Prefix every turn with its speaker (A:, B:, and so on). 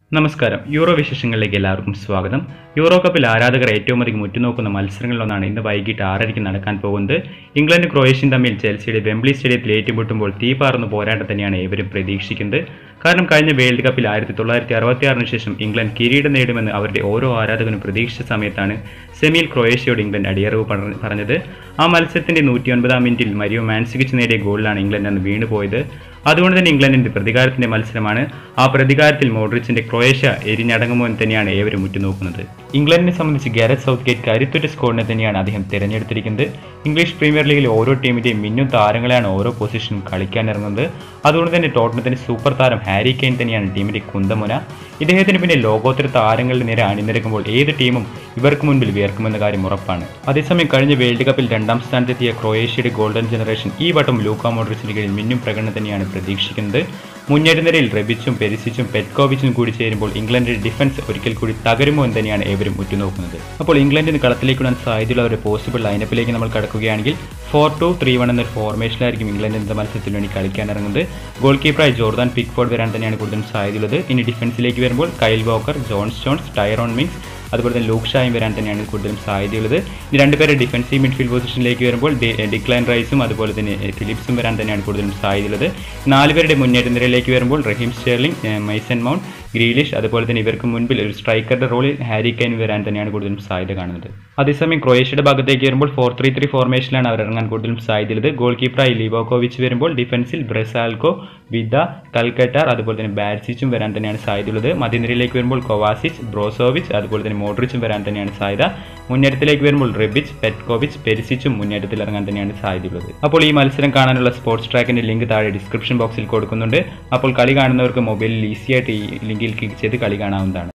A: നമസ്കാരം യൂറോ വിശേഷങ്ങളിലേക്ക് എല്ലാവർക്കും സ്വാഗതം യൂറോ കപ്പിൽ ആരാധകർ ഏറ്റവും അധികം ഉറ്റുനോക്കുന്ന മത്സരങ്ങളിലൊന്നാണ് ഇന്ന് വൈകിട്ട് ആറരയ്ക്ക് നടക്കാൻ പോകുന്നത് ഇംഗ്ലണ്ട് ക്രൊയേഷ്യൻ തമ്മിൽ ചെൽസിയുടെ വെംബ്ലി സ്റ്റേഡിയത്തിൽ ഏറ്റുമുട്ടുമ്പോൾ തീപാറുന്ന പോരാട്ടം തന്നെയാണ് ഏവരും പ്രതീക്ഷിക്കുന്നത് കാരണം കഴിഞ്ഞ വേൾഡ് കപ്പിൽ ആയിരത്തി തൊള്ളായിരത്തി അറുപത്തി ആറിന് ശേഷം ഇംഗ്ലണ്ട് കിരീടം നേടുമെന്ന് അവരുടെ ഓരോ ആരാധകനും പ്രതീക്ഷിച്ച സമയത്താണ് സെമിയിൽ ക്രൊയേഷ്യയോട് ഇംഗ്ലണ്ട് അടിയറവ് പറഞ്ഞ- പറഞ്ഞത് ആ മത്സരത്തിന്റെ നൂറ്റി ഒൻപതാം മിനിറ്റിൽ മരിയോ മാൻസികിച്ച് നേടിയ ഗോളിലാണ് ഇംഗ്ലണ്ട് അന്ന് വീണുപോയത് അതുകൊണ്ട് തന്നെ ഇംഗ്ലണ്ടിന്റെ പ്രതികാരത്തിന്റെ മത്സരമാണ് ആ പ്രതികാരത്തിൽ മോഡ്രിച്ചിന്റെ ക്രൊയേഷ്യ എരിഞ്ഞടങ്ങുമോ എന്ന് തന്നെയാണ് ഏവരും ഉറ്റുനോക്കുന്നത് ഇംഗ്ലണ്ടിനെ സംബന്ധിച്ച് ഗാരറ്റ് സൗത്ത് ഗേറ്റ് കരുത്തുറ്റ സ്കോഡിനെ തന്നെയാണ് അദ്ദേഹം തിരഞ്ഞെടുത്തിരിക്കുന്നത് ഇംഗ്ലീഷ് പ്രീമിയർ ലീഗിൽ ഓരോ ടീമിന്റെയും മിന്നും താരങ്ങളെയാണ് ഓരോ പൊസിഷനും കളിക്കാനിറങ്ങുന്നത് അതുകൊണ്ട് തന്നെ ടോട്ടനത്തിന്റെ സൂപ്പർ താരം ഹാരി കെയ്ൻ തന്നെയാണ് ടീമിന്റെ കുന്തമുന ഇദ്ദേഹത്തിന് പിന്നെ ലോകോത്തര താരങ്ങളുടെ നിര അണിനിരക്കുമ്പോൾ ഏത് ടീമും ഇവർക്ക് മുൻപിൽ വിയർക്കുമെന്ന കാര്യം ഉറപ്പാണ് അതേസമയം കഴിഞ്ഞ വേൾഡ് കപ്പിൽ രണ്ടാം സ്ഥാനത്തെത്തിയ ക്രൊയേഷ്യയുടെ ഗോൾഡൻ ജനറേഷൻ ഈ വട്ടം ലൂക്ക മോഡ്രിച്ചിന് കീഴിൽ മിന്നും പ്രകടനം തന്നെയാണ് പ്രതീക്ഷിക്കുന്നത് മുന്നേറ്റ നിരയിൽ റെബിച്ചും പെരിസിച്ചും പെറ്റ്കോവിച്ചും കൂടി ചേരുമ്പോൾ ഇംഗ്ലണ്ടിന്റെ ഡിഫൻസ് ഒരിക്കൽ കൂടി തകരുമോ എന്ന് തന്നെയാണ് ഏവരും ഉറ്റുനോക്കുന്നത് അപ്പോൾ ഇംഗ്ലണ്ടിന് കളത്തിലേക്ക് വിടാൻ സാധ്യതയുള്ള ഒരു പോസിബിൾ ലൈനപ്പിലേക്ക് നമ്മൾ കടക്കുകയാണെങ്കിൽ ഫോർ ടു ത്രീ വൺ എന്നൊരു ഫോർമേഷനിലായിരിക്കും ഇംഗ്ലണ്ട് ഇന്നത്തെ മത്സരത്തിന് വേണ്ടി കളിക്കാനിറങ്ങുന്നത് ഗോൾ കീപ്പറായി ജോർദാൻ പിക്ഫോർഡ് വരാൻ തന്നെയാണ് കൂടുതലും സാധ്യതയുള്ളത് ഇനി ഡിഫൻസിലേക്ക് വരുമ്പോൾ Kyle Walker John Stones Tyrone Mings അതുപോലെ തന്നെ ലൂക്ക് ഷായും വരാൻ തന്നെയാണ് കൂടുതലും സാധ്യതയുള്ളത് ഇനി രണ്ടുപേരെ ഡിഫൻസീവ് മിഡ്ഫീൽഡ് പൊസിഷനിലേക്ക് വരുമ്പോൾ ഡി- ഡിക്ലൈൻ റൈസും അതുപോലെ തന്നെ എ, ഫിലിപ്സും വരാൻ തന്നെയാണ് കൂടുതലും സാധ്യതയുള്ളത് നാലുപേരുടെ മുന്നേറ്റ നിരയിലേക്ക് വരുമ്പോൾ റഹീം സ്റ്റേർലിംഗ് എ, മൈസൺ മൗണ്ട് ഗ്രീലിഷ് അതുപോലെ തന്നെ ഇവർക്ക് മുൻപിൽ ഒരു സ്ട്രൈക്കറുടെ റോളിൽ ഹാരി കെയ്ൻ വരാൻ തന്നെയാണ് കൂടുതലും സാധ്യത കാണുന്നത് അതേസമയം ക്രൊയേഷ്യയുടെ ഭാഗത്തേക്ക് വരുമ്പോൾ ഫോർ ത്രീ ത്രീ ഫോർമേഷനിലാണ് അവർ ഇറങ്ങാൻ കൂടുതലും സാധ്യതയുള്ളത് ഗോൾ കീപ്പറായി ലിവോക്കോവിച്ച് വരുമ്പോൾ ഡിഫൻസിൽ ബ്രസാൽക്കോ വിദ കൽക്കട്ടാർ അതുപോലെ തന്നെ ബാർസിച്ചും വരാൻ തന്നെയാണ് സാധ്യതയുള്ളത് മധ്യനിരയിലേക്ക് വരുമ്പോൾ കൊവാസിച്ച് ബ്രോസോവിച്ച് അതുപോലെ തന്നെ മോഡ്രിച്ചും വരാൻ തന്നെയാണ് സാധ്യത മുന്നേറ്റത്തിലേക്ക് വരുമ്പോൾ റെബിച്ച് പെറ്റ്കോവിച്ച് പെരിസിച്ചും മുന്നേറ്റത്തിൽ ഇറങ്ങാൻ തന്നെയാണ് സാധ്യതയുള്ളത് അപ്പോൾ ഈ മത്സരം കാണാനുള്ള സ്പോർട്സ് ട്രാക്കിന്റെ ലിങ്ക് താഴെ ഡിസ്ക്രിപ്ഷൻ ബോക്സിൽ കൊടുക്കുന്നുണ്ട് അപ്പോൾ കളി കാണുന്നവർക്ക് മൊബൈലിൽ ഈസി ആയിട്ട് ഈ ലിങ്കിൽ ക്ലിക്ക് ചെയ്ത് കളി കാണാവുന്നതാണ്